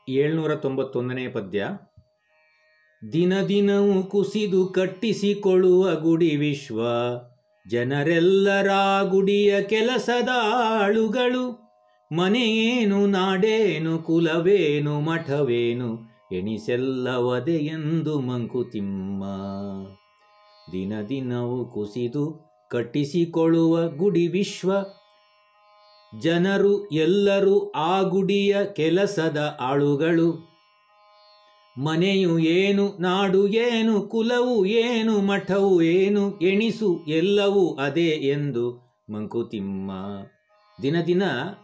ಏಳ್ನೂರ ತೊಂಬತ್ತೊಂದನೇ ಪದ್ಯ ದಿನ ದಿನವೂ ಕುಸಿದು ಕಟ್ಟಿಸಿಕೊಳ್ಳುವ ಗುಡಿ ವಿಶ್ವ ಜನರೆಲ್ಲರ ಗುಡಿಯ ಕೆಲಸದ ಆಳುಗಳು ಮನೆಯೇನು ನಾಡೇನು ಕುಲವೇನು ಮಠವೇನು ಎಣಿಸೆಲ್ಲವದೆ ಎಂದು ಮಂಕುತಿಮ್ಮ ದಿನ ದಿನವೂ ಕುಸಿದು ಕಟ್ಟಿಸಿಕೊಳ್ಳುವ ಗುಡಿ ವಿಶ್ವ ಜನರು ಎಲ್ಲರೂ ಆ ಗುಡಿಯ ಕೆಲಸದ ಆಳುಗಳು ಮನೆಯು ಏನು ನಾಡು ಏನು ಕುಲವು ಏನು ಮಠವು ಏನು ಎಣಿಸು ಎಲ್ಲವೂ ಅದೇ ಎಂದು ಮಂಕುತಿಮ್ಮ ದಿನ ದಿನ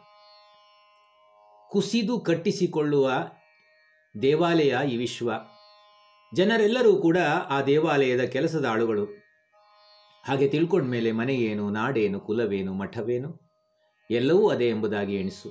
ಕುಸಿದು ಕಟ್ಟಿಸಿಕೊಳ್ಳುವ ದೇವಾಲಯ ಈ ವಿಶ್ವ ಜನರೆಲ್ಲರೂ ಕೂಡ ಆ ದೇವಾಲಯದ ಕೆಲಸದ ಆಳುಗಳು ಹಾಗೆ ತಿಳ್ಕೊಂಡ್ಮೇಲೆ ಮನೆಯೇನು ನಾಡೇನು ಕುಲವೇನು ಮಠವೇನು ಎಲ್ಲವೂ ಅದೇ ಎಂಬುದಾಗಿ ಎಣಿಸು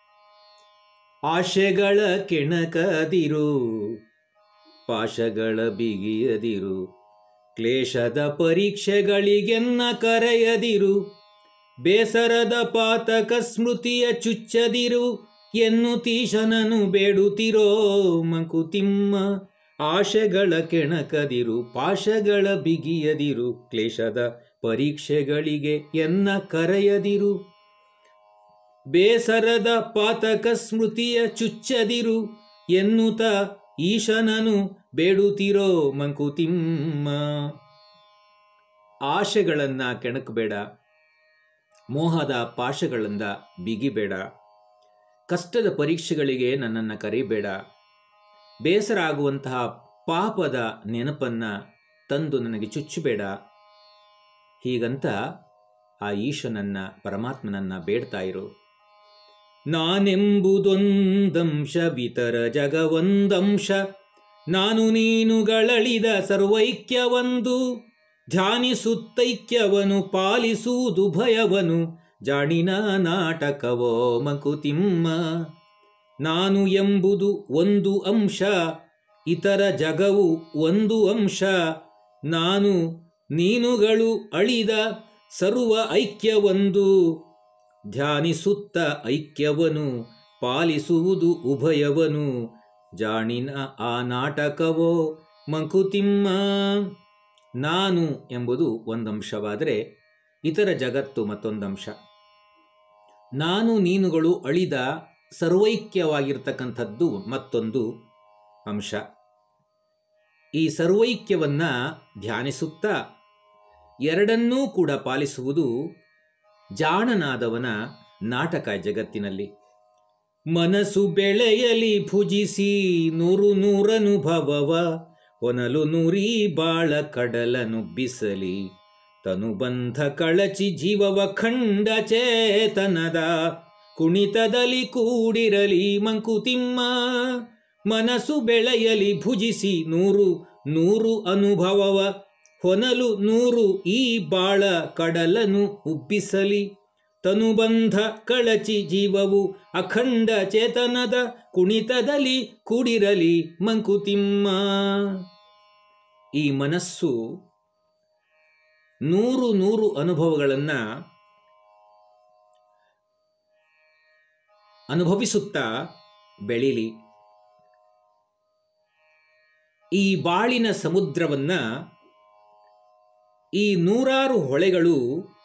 ಆಶೆಗಳ ಕೆಣಕದಿರು ಪಾಶಗಳ ಬಿಗಿಯದಿರು ಕ್ಲೇಶದ ಪರೀಕ್ಷೆಗಳಿಗೆನ್ನ ಕರೆಯದಿರು ಬೇಸರದ ಪಾತಕ ಸ್ಮೃತಿಯ ಚುಚ್ಚದಿರು ಎನ್ನುತೀಶನನು ಬೇಡುತ್ತಿರೋ ಮಂಕುತಿಮ್ಮ ಆಶೆಗಳ ಕೆಣಕದಿರು ಪಾಶಗಳ ಬಿಗಿಯದಿರು ಕ್ಲೇಶದ ಪರೀಕ್ಷೆಗಳಿಗೆ ಎನ್ನ ಕರೆಯದಿರು ಬೇಸರದ ಪಾತಕ ಸ್ಮೃತಿಯ ಚುಚ್ಚದಿರು ಎನ್ನುತ್ತ ಈಶನನು ಬೇಡುತ್ತಿರೋ ಮಂಕುತಿಮ್ಮ ಆಶೆಗಳನ್ನ ಕೆಣಕಬೇಡ ಮೋಹದ ಪಾಶಗಳಿಂದ ಬಿಗಿಬೇಡ ಕಷ್ಟದ ಪರೀಕ್ಷೆಗಳಿಗೆ ನನ್ನನ್ನು ಕರೀಬೇಡ ಬೇಸರ ಆಗುವಂತಹ ಪಾಪದ ನೆನಪನ್ನ ತಂದು ನನಗೆ ಚುಚ್ಚಬೇಡ ಹೀಗಂತ ಆ ಈಶನನ್ನ ಪರಮಾತ್ಮನನ್ನ ಬೇಡ್ತಾ ಇರು ನಾನೆಂಬುದೊಂದಂಶ ವಿತರ ಜಗವೊಂದಂಶ ನಾನು ನೀನುಗಳಳಿದ ಸರ್ವೈಕ್ಯವೊಂದು ಧ್ಯಾನಿಸುತ್ತೈಕ್ಯವನು ಪಾಲಿಸುವುದು ಭಯವನು ಜಾಣಿನ ನಾಟಕವೋ ಮಂಕುತಿಮ್ಮ ನಾನು ಎಂಬುದು ಒಂದು ಅಂಶ ಇತರ ಜಗವು ಒಂದು ಅಂಶ ನಾನು ನೀನುಗಳು ಅಳಿದ ಸರ್ವ ಐಕ್ಯವೊಂದು ಧ್ಯಾನಿಸುತ್ತ ಐಕ್ಯವನು ಪಾಲಿಸುವುದು ಉಭಯವನು ಜಾಣಿನ ಆ ನಾಟಕವೋ ಮಂಕುತಿಮ್ಮ ನಾನು ಎಂಬುದು ಒಂದಂಶವಾದರೆ ಇತರ ಜಗತ್ತು ಮತ್ತೊಂದಂಶ ನಾನು ನೀನುಗಳು ಅಳಿದ ಸರ್ವೈಕ್ಯವಾಗಿರ್ತಕ್ಕಂಥದ್ದು ಮತ್ತೊಂದು ಅಂಶ ಈ ಸರ್ವೈಕ್ಯವನ್ನ ಧ್ಯಾನಿಸುತ್ತಾ ಎರಡನ್ನೂ ಕೂಡ ಪಾಲಿಸುವುದು ಜಾಣನಾದವನ ನಾಟಕ ಜಗತ್ತಿನಲ್ಲಿ ಮನಸ್ಸು ಬೆಳೆಯಲಿ ಭುಜಿಸಿ ನೂರು ನೂರನುಭವವ ಹೊನಲು ನುರಿ ಬಾಳ ಕಡಲನು ಬಿಸಲಿ ತನುಬಂಧ ಕಳಚಿ ಜೀವವ ಖಂಡ ಚೇತನದ ಕುಣಿತದಲ್ಲಿ ಕೂಡಿರಲಿ ಮಂಕುತಿಮ್ಮ ಮನಸ್ಸು ಬೆಳೆಯಲಿ ಭುಜಿಸಿ ನೂರು ನೂರು ಅನುಭವವ ಹೊನಲು ನೂರು ಈ ಬಾಳ ಕಡಲನು ಉಬ್ಬಿಸಲಿ ತನುಬಂಧ ಕಳಚಿ ಜೀವವು ಅಖಂಡ ಚೇತನದ ಕುಣಿತದಲ್ಲಿ ಕೂಡಿರಲಿ ಮಂಕುತಿಮ್ಮ ಈ ಮನಸ್ಸು ನೂರು ನೂರು ಅನುಭವಗಳನ್ನ ಅನುಭವಿಸುತ್ತಾ ಬೆಳೀಲಿ ಈ ಬಾಳಿನ ಸಮುದ್ರವನ್ನ ಈ ನೂರಾರು ಹೊಳೆಗಳು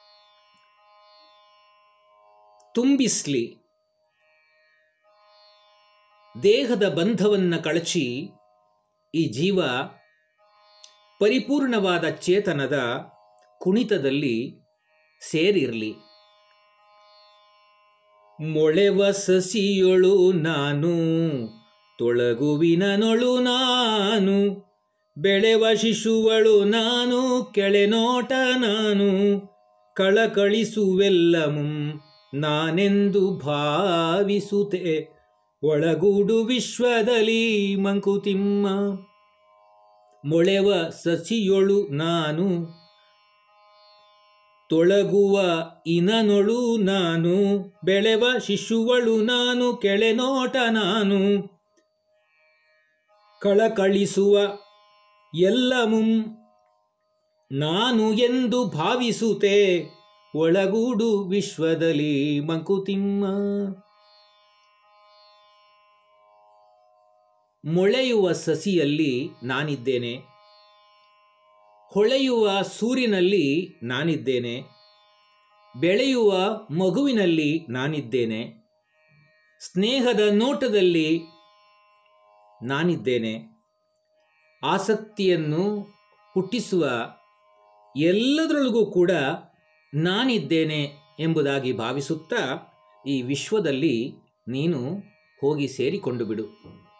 ತುಂಬಿಸ್ಲಿ ದೇಹದ ಬಂಧವನ್ನ ಕಳಚಿ ಈ ಜೀವ ಪರಿಪೂರ್ಣವಾದ ಚೇತನದ ಕುಣಿತದಲ್ಲಿ ಸೇರಿರಲಿ ಮೊಳೆವ ಸಸಿಯೊಳು ನಾನು ತೊಳಗುವಿನ ನೊಳು ನಾನು ಬೆಳೆವ ಶಿಶುವಳು ನಾನು ಕೆಳೆನೋಟ ನಾನು ಕಳಕಳಿಸುವೆಲ್ಲಮುಂ ನಾನೆಂದು ಭಾವಿಸುತ್ತೆ ಒಳಗೂಡು ವಿಶ್ವದಲ್ಲಿ ಮಂಕುತಿಮ್ಮ ಮೊಳೆವ ಸಸಿಯೊಳು ನಾನು ತೊಳಗುವ ಇನನೊಳು ನಾನು ಬೆಳೆವ ಶಿಶುವಳು ನಾನು ಕೆಳೆನೋಟ ನಾನು ಕಳಕಳಿಸುವ ಎಲ್ಲಮುಂ ನಾನು ಎಂದು ಭಾವಿಸುತ್ತೆ ಒಳಗೂಡು ವಿಶ್ವದಲ್ಲಿ ಮಂಕುತಿಮ್ಮ ಮೊಳೆಯುವ ಸಸಿಯಲ್ಲಿ ನಾನಿದ್ದೇನೆ ಹೊಳೆಯುವ ಸೂರಿನಲ್ಲಿ ನಾನಿದ್ದೇನೆ ಬೆಳೆಯುವ ಮಗುವಿನಲ್ಲಿ ನಾನಿದ್ದೇನೆ ಸ್ನೇಹದ ನೋಟದಲ್ಲಿ ನಾನಿದ್ದೇನೆ ಆಸಕ್ತಿಯನ್ನು ಹುಟ್ಟಿಸುವ ಎಲ್ಲದರೊಳಗೂ ಕೂಡ ನಾನಿದ್ದೇನೆ ಎಂಬುದಾಗಿ ಭಾವಿಸುತ್ತಾ ಈ ವಿಶ್ವದಲ್ಲಿ ನೀನು ಹೋಗಿ ಸೇರಿಕೊಂಡು ಬಿಡು